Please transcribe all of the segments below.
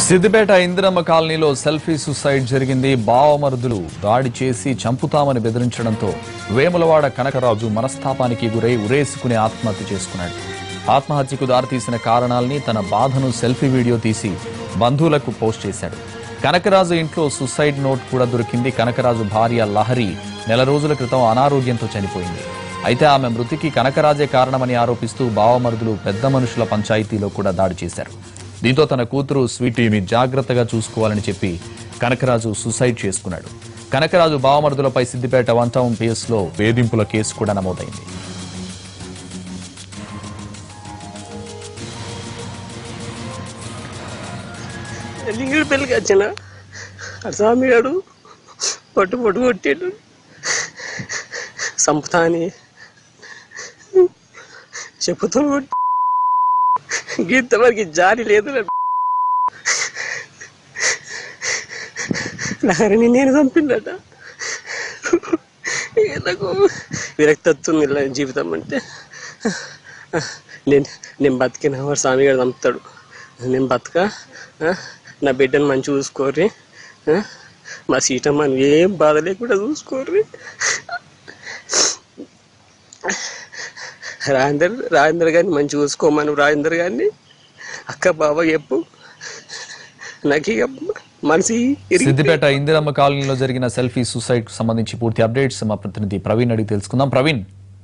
సిద్దిపేట ఇందిరమ్మ కాలనీలో selfie suicide జరిగింది బావమరుదులు దాడి చేసి చంపుతామని బెదిరించడంతో వేములవాడ కనకరాజు మనస్తాపానికి గురై ఉరేసుకుని ఆత్మహత్య చేసుకున్నాడు ఆత్మహత్యకు దారితీసిన కారణాల్ని తన బాధను సెల్ఫీ వీడియో తీసి బంధువులకు పోస్ట్ చేశాడు కనకరాజు ఇంట్లో సూసైడ్ నోట్ కూడా దొరికింది కనకరాజు భార్య లహరి నెల రోజుల క్రితం అనారోగ్యంతో చనిపోయింది అయితే ఆమె మృతికి కనకరాజే కారణమని ఆరోపిస్తూ బావమరుదులు పెద్ద మనుషుల పంచాయతీలో కూడా దాడి చేశారు దీంతో తన కూతురు స్వీటీని జాగ్రత్తగా చూసుకోవాలని చెప్పి కనకరాజు సూసైడ్ చేసుకున్నాడు కనకరాజు బావమరుదులపై సిద్దిపేట వన్ టౌన్ లో వేధింపుల కేసు కూడా నమోదైంది లింగుడు పెళ్ళికి వచ్చిన ఆ స్వామి గారు పట్టు పట్టు కొట్టాడు సంపుతా అని చెప్పుతూ కొట్టి గీత వరకు జారి లేదు లహరిని నేను చంపిండట ఇక నాకు విరక్తి వస్తుంది ఇలా జీవితం అంటే నేను నేను బతికిన వాడు స్వామి గారు చంపుతాడు నేను బతక ఆ, నా బిడ్డను మంచి చూసుకోర్రి ఆ, మా సీటమ్మని ఏం బాధ లేకుండా చూసుకోర్రి రాజేందర్ రాజేందర్ గారిని మంచి చూసుకోమను రాజేందర్ గారిని అక్క బావ చెప్పు నాకు ఇక మనసి ఇరిగి సిద్దిపేట ఇందిరమ్మ కాలనీలో జరిగిన సెల్ఫీ సూసైడ్ కు సంబంధించి పూర్తి అప్డేట్స్ మా ప్రతినిధి ప్రవీణ్ అడిగి తెలుసుకుందాం ప్రవీణ్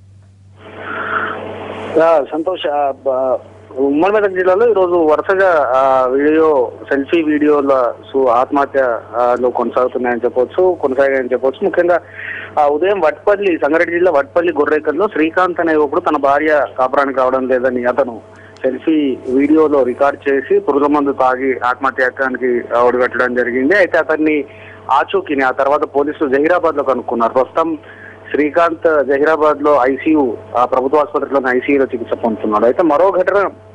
ఆ, సంతోష్ ఆ, బ- ఉమ్మడి మెదక్ జిల్లాలో ఈరోజు వరుసగా ఆ, వీడియో సెల్ఫీ వీడియోల సు- ఆత్మహత్య ఆ, లో కొనసాగుతున్నాయని చెప్పొచ్చు కొనసాగాయని చెప్పొచ్చు ముఖ్యంగా ఆ ఉదయం వట్పల్లి సంగారెడ్డి జిల్లా వట్పల్లి గొర్రెకల్లో శ్రీకాంత్ అనే ఒకడు తన భార్య కాపురానికి రావడం లేదని అతను సెల్ఫీ వీడియోలో రికార్డ్ చేసి పురుగు మందు తాగి ఆత్మహత్యానికి ఒడిగట్టడం జరిగింది అయితే అతన్ని ఆచూకీని ఆ తర్వాత పోలీసులు జహీరాబాద్ లో కనుక్కున్నారు ప్రస్తుతం శ్రీకాంత్ జహీరాబాద్ లో ఐసీయూ ఆ ప్రభుత్వ ఆసుపత్రిలోని ఐసీయూలో చికిత్స పొందుతున్నాడు అయితే మరో ఘటన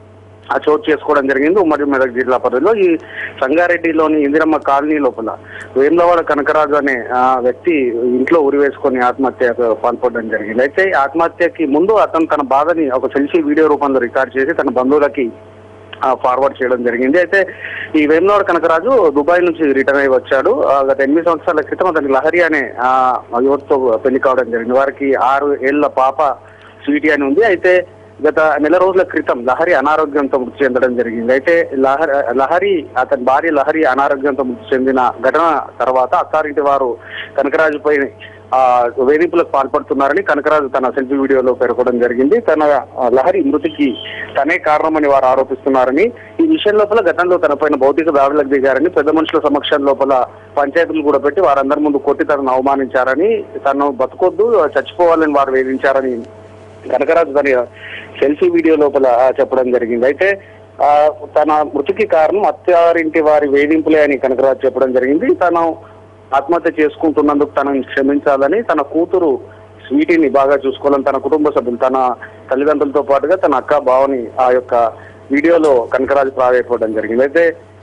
ఆ చోటు చేసుకోవడం జరిగింది ఉమ్మడి మెదక్ జిల్లా పరిధిలో ఈ సంగారెడ్డిలోని ఇందిరమ్మ కాలనీ లోపల వేములవాడ కనకరాజు అనే ఆ, వ్యక్తి ఇంట్లో ఉరి వేసుకొని ఆత్మహత్యకు పాల్పడడం జరిగింది అయితే ఈ ఆత్మహత్యకి ముందు అతను తన బాధని ఒక సెల్ఫీ వీడియో రూపంలో రికార్డ్ చేసి తన బంధువులకి ఫార్వర్డ్ చేయడం జరిగింది అయితే ఈ వేములవాడ కనకరాజు దుబాయ్ నుంచి రిటర్న్ అయి వచ్చాడు ఆ, గత ఎనిమిది సంవత్సరాల క్రితం అతనికి లహరి అనే ఆ, యువతితో పెళ్లి కావడం జరిగింది వారికి ఆరు ఏళ్ల పాప స్వీటీ అని ఉంది అయితే గత నెల రోజుల క్రితం లహరి అనారోగ్యంతో మృతి చెందడం జరిగింది అయితే లహరి లహరి అతని భార్య లహరి అనారోగ్యంతో మృతి చెందిన ఘటన తర్వాత అత్తారింటి వారు కనకరాజుపై ఆ వేధింపులకు పాల్పడుతున్నారని కనకరాజు తన సెల్ఫీ వీడియోలో పేర్కొనడం జరిగింది తన ఆ, లహరి మృతికి తనే కారణమని వారు ఆరోపిస్తున్నారని ఈ విషయం లోపల గతంలో తనపైన భౌతిక దాడులకు దిగారని పెద్ద మనుషుల సమక్షం లోపల పంచాయతీలు కూడా పెట్టి వారందరి ముందు కొట్టి తనను అవమానించారని తను బతుకొద్దు చచ్చిపోవాలని వారు వేధించారని కనకరాజు తన సెల్ఫీ వీడియో లోపల ఆ, చెప్పడం జరిగింది అయితే ఆ, తన మృతికి కారణం అత్తారింటి వారి వేధింపులే అని కనకరాజు చెప్పడం జరిగింది తను ఆత్మహత్య చేసుకుంటున్నందుకు తనని క్షమించాలని తన కూతురు స్వీటీని బాగా చూసుకోవాలని తన కుటుంబ సభ్యులు తన తల్లిదండ్రులతో పాటుగా తన అక్క బావని ఆ యొక్క వీడియోలో కనకరాజు ప్రాధాయపడడం జరిగింది అయితే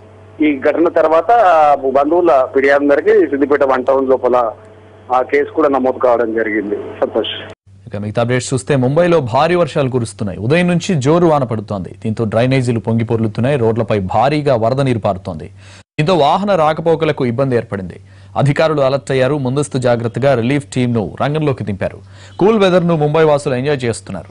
ఈ ఘటన తర్వాత ఆ బంధువుల ఫిర్యాదు మేరకు సిద్దిపేట వన్ టౌన్ లోపల ఆ కేసు కూడా నమోదు కావడం జరిగింది సంతోష్ ఇక మిగతా అప్డేట్స్ చూస్తే ముంబైలో భారీ వర్షాలు కురుస్తున్నాయి ఉదయం నుంచి జోరు వాన పడుతోంది దీంతో డ్రైనేజీలు పొంగి పొర్లుతున్నాయి రోడ్లపై భారీగా వరద నీరు పారుతోంది దీంతో వాహన రాకపోకలకు ఇబ్బంది ఏర్పడింది అధికారులు అలర్ట్ అయ్యారు ముందస్తు జాగ్రత్తగా రిలీఫ్ టీంను రంగంలోకి దింపారు కూల్ వెదర్ ను ముంబై వాసులు ఎంజాయ్ చేస్తున్నారు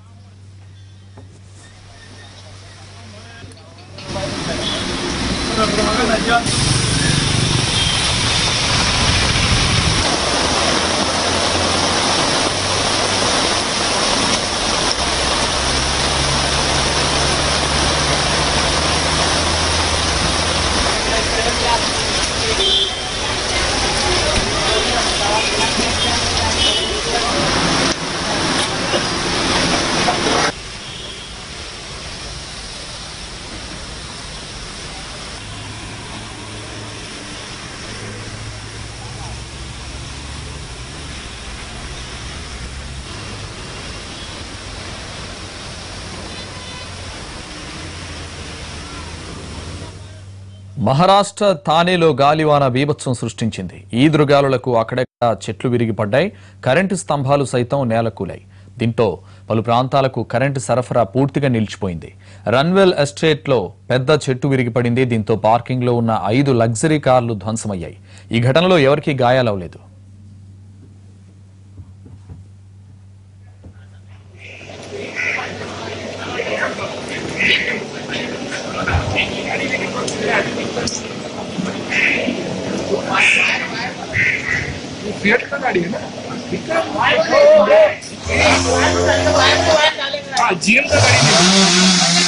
మహారాష్ట్ర థానేలో గాలివాన బీభత్సం సృష్టించింది ఈదురుగాలులకు అక్కడక్కడ చెట్లు విరిగి పడ్డాయి కరెంటు స్తంభాలు సైతం నేలకూలాయి దీంతో పలు ప్రాంతాలకు కరెంటు సరఫరా పూర్తిగా నిలిచిపోయింది రన్వెల్ ఎస్టేట్లో పెద్ద చెట్టు విరిగిపడింది దీంతో పార్కింగ్లో ఉన్న ఐదు లగ్జరీ కార్లు ధ్వంసమయ్యాయి ఈ ఘటనలో ఎవరికీ గాయాలవలేదు जीएम का गाड़ी